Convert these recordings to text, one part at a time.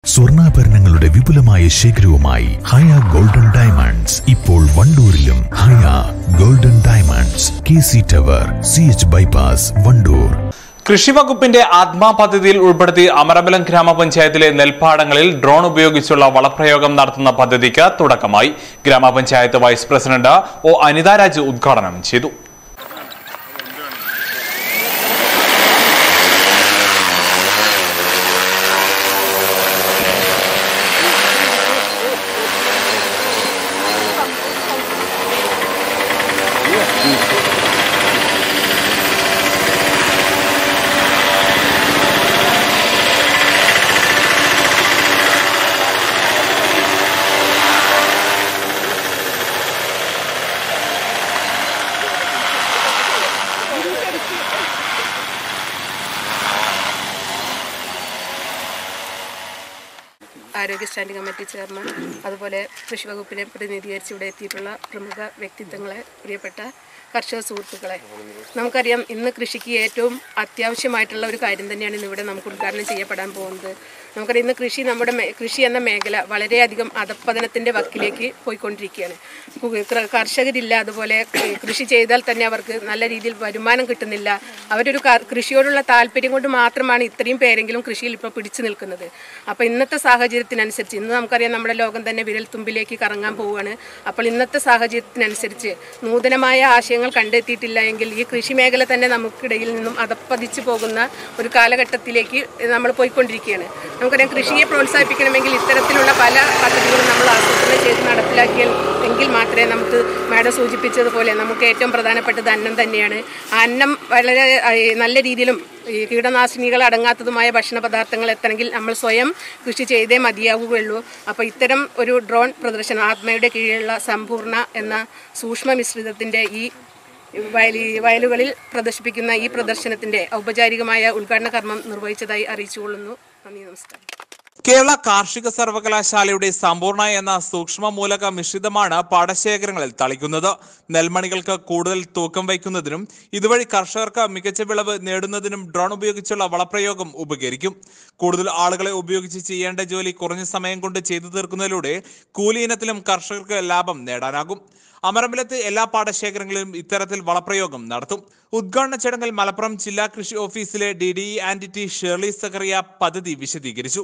സ്വർണ്ണാഭരണങ്ങളുടെ വിപുലമായ ശേഖരവുമായി ഹയ golden diamonds ഇപ്പോൾ വണ്ടൂരിലും Haya golden diamonds K C tower C H bypass Wandoor കൃഷി വകുപ്പിന്റെ ആത്മാ പദ്ധതിയിൽ ഉൾപ്പെടുത്തി അമരബലം ഗ്രാമപഞ്ചായത്തിലെ നെൽപ്പാടങ്ങളിൽ ഡ്രോൺ ഉപയോഗിച്ചുള്ള വളപ്രയോഗം നടത്തുന്ന പദ്ധതിക്ക് തുടക്കമായി ഗ്രാമപഞ്ചായത്ത് വൈസ് പ്രസിഡന്റ് ഒ അനിതാരാജ് ഉദ്ഘാടനം ചെയ്തു ആരോഗ്യ സ്റ്റാൻഡിംഗ് കമ്മിറ്റി ചെയർമാൻ അതുപോലെ കൃഷി വകുപ്പിനെ പ്രതിനിധീകരിച്ച് ഇവിടെ എത്തിയിട്ടുള്ള പ്രമുഖ വ്യക്തിത്വങ്ങളെ പ്രിയപ്പെട്ട കർഷക സുഹൃത്തുക്കളെ നമുക്കറിയാം ഇന്ന് കൃഷിക്ക് ഏറ്റവും അത്യാവശ്യമായിട്ടുള്ള ഒരു കാര്യം തന്നെയാണ് ഇന്ന് ഇവിടെ നമുക്ക് ഉദ്ഘാടനം ചെയ്യപ്പെടാൻ പോകുന്നത് നമുക്കറിയാം ഇന്ന് കൃഷി നമ്മുടെ മേ- കൃഷി എന്ന മേഖല വളരെയധികം അധപ്പതനത്തിൻ്റെ വക്കിലേക്ക് പോയിക്കൊണ്ടിരിക്കുകയാണ് കു- കൃ- കർഷകരില്ല അതുപോലെ കൃ- കൃഷി ചെയ്താൽ തന്നെ അവർക്ക് നല്ല രീതിയിൽ വരുമാനം കിട്ടുന്നില്ല അവരൊരു ക- കൃഷിയോടുള്ള താല്പര്യം കൊണ്ട് മാത്രമാണ് ഇത്രയും പേരെങ്കിലും കൃഷിയിൽ ഇപ്പോൾ പിടിച്ചു നിൽക്കുന്നത് അപ്പോൾ ഇന്നത്തെ സാഹചര്യത്തിനനുസരിച്ച് ഇന്ന് നമുക്കറിയാം നമ്മുടെ ലോകം തന്നെ വിരൽ തുമ്പിലേക്ക് കറങ്ങാൻ പോവുകയാണ് അപ്പോൾ ഇന്നത്തെ സാഹചര്യത്തിനനുസരിച്ച് നൂതനമായ ആശയങ്ങൾ കണ്ടെത്തിയിട്ടില്ല എങ്കിൽ ഈ കൃഷി മേഖല തന്നെ നമുക്കിടയിൽ നിന്നും അതപ്പതിച്ചു പോകുന്ന ഒരു കാലഘട്ടത്തിലേക്ക് നമ്മൾ പോയിക്കൊണ്ടിരിക്കുകയാണ് നമുക്കറിയാം കൃഷിയെ പ്രോത്സാഹിപ്പിക്കണമെങ്കിൽ ഇത്തരത്തിലുള്ള പല പദ്ധതികളും നമ്മൾ ആസൂത്രണം ചെയ്ത് നടപ്പിലാക്കിയാൽ എങ്കിൽ മാത്രമേ നമുക്ക് മാഡം സൂചിപ്പിച്ചതുപോലെ നമുക്ക് ഏറ്റവും പ്രധാനപ്പെട്ടത് അന്നം തന്നെയാണ് ആ അന്നം വളരെ ആ, ഈ നല്ല രീതിയിലും ഈ കീടനാശിനികൾ അടങ്ങാത്തതുമായ ഭക്ഷണ പദാർത്ഥങ്ങൾ എത്തണമെങ്കിൽ നമ്മൾ സ്വയം കൃഷി ചെയ്തേ മതിയാവുകയുള്ളൂ അപ്പോൾ ഇത്തരം ഒരു ഡ്രോൺ പ്രദർശനം ആത്മയുടെ കീഴിലുള്ള സമ്പൂർണ്ണ എന്ന സൂക്ഷ്മ മിശ്രിതത്തിൻ്റെ ഈ വയലി വയലുകളിൽ പ്രദർശിപ്പിക്കുന്ന ഈ പ്രദർശനത്തിൻ്റെ ഔപചാരികമായ ഉദ്ഘാടന കർമ്മം നിർവഹിച്ചതായി അറിയിച്ചുകൊള്ളുന്നു നന്ദി നമസ്കാരം കേരള കാർഷിക സർവകലാശാലയുടെ സമ്പൂർണ്ണ എന്ന സൂക്ഷ്മ മൂലക മിശ്രിതമാണ് പാടശേഖരങ്ങളിൽ തളിക്കുന്നത് നെൽമണികൾക്ക് കൂടുതൽ തൂക്കം വയ്ക്കുന്നതിനും ഇതുവഴി കർഷകർക്ക് മികച്ച വിളവ് നേടുന്നതിനും ഡ്രോൺ ഉപയോഗിച്ചുള്ള വളപ്രയോഗം ഉപകരിക്കും കൂടുതൽ ആളുകളെ ഉപയോഗിച്ച് ചെയ്യേണ്ട ജോലി കുറഞ്ഞ സമയം കൊണ്ട് ചെയ്തു തീർക്കുന്നതിലൂടെ കൂലി ഇനത്തിലും കർഷകർക്ക് ലാഭം നേടാനാകും അമരമ്പലത്ത് എല്ലാ പാടശേഖരങ്ങളിലും ഇത്തരത്തിൽ വളപ്രയോഗം നടത്തും ഉദ്ഘാടന ചടങ്ങിൽ മലപ്പുറം ജില്ലാ കൃഷി ഓഫീസിലെ D D and T Shirley Sakkariya പദ്ധതി വിശദീകരിച്ചു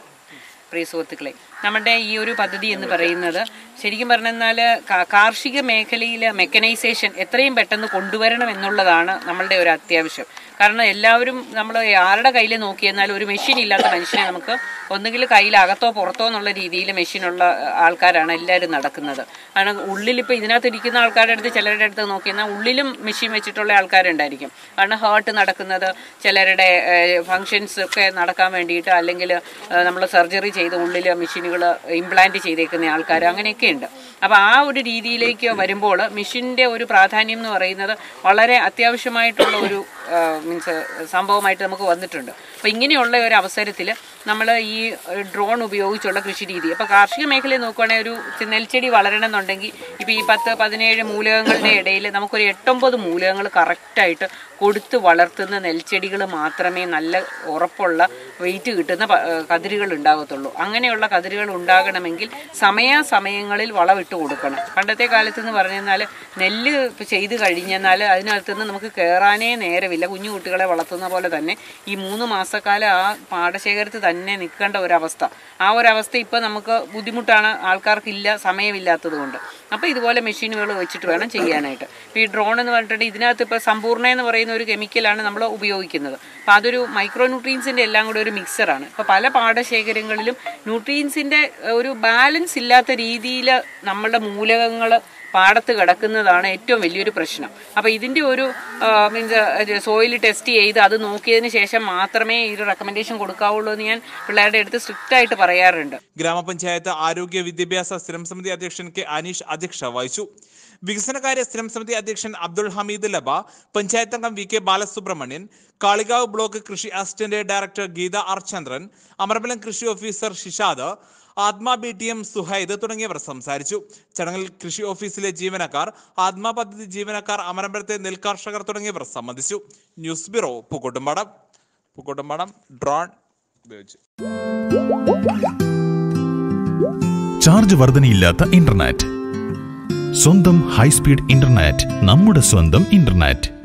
പ്രിയ സുഹൃത്തുക്കളെ നമ്മുടെ ഈ ഒരു പദ്ധതി എന്ന് പറയുന്നത് ശരിക്കും പറഞ്ഞാൽ കാർഷിക മേഖലയിൽ മെക്കനൈസേഷൻ എത്രയും പെട്ടെന്ന് കൊണ്ടുവരണം എന്നുള്ളതാണ് നമ്മളുടെ ഒരു അത്യാവശ്യം കാരണം എല്ലാവരും നമ്മൾ ആരുടെ കയ്യിൽ നോക്കിയെന്നാൽ ഒരു മെഷീൻ ഇല്ലാത്ത മനുഷ്യനെ നമുക്ക് ഒന്നുകിൽ കയ്യിൽ അകത്തോ പുറത്തോ എന്നുള്ള രീതിയിൽ മെഷീനുള്ള ആൾക്കാരാണ് എല്ലാവരും നടക്കുന്നത് കാരണം ഉള്ളിൽ ഇപ്പോൾ ഇതിനകത്ത് ഇരിക്കുന്ന ആൾക്കാരുടെ അടുത്ത് ചിലരുടെ അടുത്ത് നോക്കിയെന്നാൽ ഉള്ളിലും മെഷീൻ വെച്ചിട്ടുള്ള ആൾക്കാരുണ്ടായിരിക്കും കാരണം ഹേർട്ട് നടക്കുന്നത് ചിലരുടെ ഫങ്ഷൻസ് ഒക്കെ നടക്കാൻ വേണ്ടിയിട്ട് അല്ലെങ്കിൽ നമ്മൾ സർജറി ചെയ്ത് ഉള്ളിൽ മെഷീനുകൾ ഇംപ്ലാന്റ് ചെയ്തേക്കുന്ന ആൾക്കാർ അങ്ങനെയൊക്കെ ഉണ്ട് അപ്പോൾ ആ ഒരു രീതിയിലേക്ക് വരുമ്പോൾ മെഷീൻ്റെ ഒരു പ്രാധാന്യം എന്ന് പറയുന്നത് വളരെ അത്യാവശ്യമായിട്ടുള്ള ഒരു മീൻസ് സംഭവമായിട്ട് നമുക്ക് വന്നിട്ടുണ്ട് അപ്പോൾ ഇങ്ങനെയുള്ള ഒരു അവസരത്തിൽ നമ്മൾ ഈ ഡ്രോൺ ഉപയോഗിച്ചുള്ള കൃഷി രീതി അപ്പോൾ കാർഷിക മേഖലയിൽ നോക്കുവാണെങ്കിൽ ഒരു നെൽച്ചെടി വളരണമെന്നുണ്ടെങ്കിൽ ഇപ്പോൾ ഈ പത്ത് പതിനേഴ് മൂലകങ്ങളുടെ ഇടയിൽ നമുക്കൊരു എട്ടൊമ്പത് മൂലകങ്ങൾ കറക്റ്റായിട്ട് കൊടുത്ത് വളർത്തുന്ന നെൽച്ചെടികൾ മാത്രമേ നല്ല ഉറപ്പുള്ള വെയിറ്റ് കിട്ടുന്ന പ- കതിരുകൾ ഉണ്ടാകത്തുള്ളൂ അങ്ങനെയുള്ള കതിരുകൾ ഉണ്ടാകണമെങ്കിൽ സമയാസമയങ്ങളിൽ വളമിട്ട് കൊടുക്കണം പണ്ടത്തെ കാലത്ത് എന്ന് പറഞ്ഞാൽ നെല്ല് ചെയ്ത് കഴിഞ്ഞെന്നാൽ അതിനകത്ത് നിന്ന് നമുക്ക് കയറാനേ നേരമില്ല കുഞ്ഞു കുട്ടികളെ വളർത്തുന്ന പോലെ തന്നെ ഈ മൂന്ന് മാസക്കാലം ആ പാടശേഖരത്ത് തന്നെ നിൽക്കേണ്ട ഒരവസ്ഥ ആ ഒരവസ്ഥ ഇപ്പോൾ നമുക്ക് ബുദ്ധിമുട്ടാണ് ആൾക്കാർക്കില്ല സമയമില്ലാത്തത് കൊണ്ട് അപ്പോൾ ഇതുപോലെ മെഷീനുകൾ വെച്ചിട്ട് വേണം ചെയ്യാനായിട്ട് ഇപ്പോൾ ഈ ഡ്രോൺ എന്ന് പറഞ്ഞിട്ടുണ്ടെങ്കിൽ ഇതിനകത്ത് ഇപ്പോൾ സമ്പൂർണ്ണ എന്ന് പറയുന്ന ഒരു കെമിക്കലാണ് നമ്മൾ ഉപയോഗിക്കുന്നത് അപ്പോൾ അതൊരു മൈക്രോ ന്യൂട്രീൻസിൻ്റെ എല്ലാം കൂടെ ഒരു മിക്സറാണ് ഇപ്പോൾ പല പാടശേഖരങ്ങളിലും ന്യൂട്രീൻസിൻ്റെ ഒരു ബാലൻസ് ഇല്ലാത്ത രീതിയിൽ നമ്മളുടെ മൂലകങ്ങൾ പാടത്ത് കിടക്കുന്നതാണ് ഏറ്റവും വലിയൊരു പ്രശ്നം അപ്പോൾ ഇതിൻ്റെ ഒരു മീൻസ് സോയിൽ ടെസ്റ്റ് ചെയ്ത് അത് നോക്കിയതിന് ശേഷം മാത്രമേ ഈ റെക്കമെൻഡേഷൻ കൊടുക്കാവുള്ളൂ എന്ന് ഞാൻ പിള്ളേരുടെ അടുത്ത് സ്ട്രിക്റ്റ് ആയിട്ട് പറയാറുണ്ട് ഗ്രാമപഞ്ചായത്ത് ആരോഗ്യ വിദ്യാഭ്യാസ സ്ഥിരം സമിതി അധ്യക്ഷൻ കെ അനീഷ് അധ്യക്ഷ വഹിച്ചു വികസനകാര്യ സ്ഥിരം സമിതി അധ്യക്ഷൻ അബ്ദുൾ ഹമീദ് ലബ പഞ്ചായത്ത് അംഗം V K Balasubramanian Kalikavu block കൃഷി assistant director Geetha R Chandran Amarambalam കൃഷി ഓഫീസർ ഷിഷാദ് ആത്മ ബി ടി എം സുഹൈദ് തുടങ്ങിയവർ സംസാരിച്ചു ചടങ്ങിൽ കൃഷി ഓഫീസിലെ ജീവനക്കാർ ആത്മ പദ്ധതി ജീവനക്കാർ അമരമ്പലത്തെ നെൽകർഷകർ തുടങ്ങിയവർ സംബന്ധിച്ചു news bureau Pookkottumpadam Pookkottumpadam drone ഉപയോഗിച്ചു ചാർജ് വർധനയില്ലാത്ത ഇന്റർനെറ്റ് സ്വന്തം ഹൈസ്പീഡ് ഇന്റർനെറ്റ് നമ്മുടെ സ്വന്തം ഇന്റർനെറ്റ്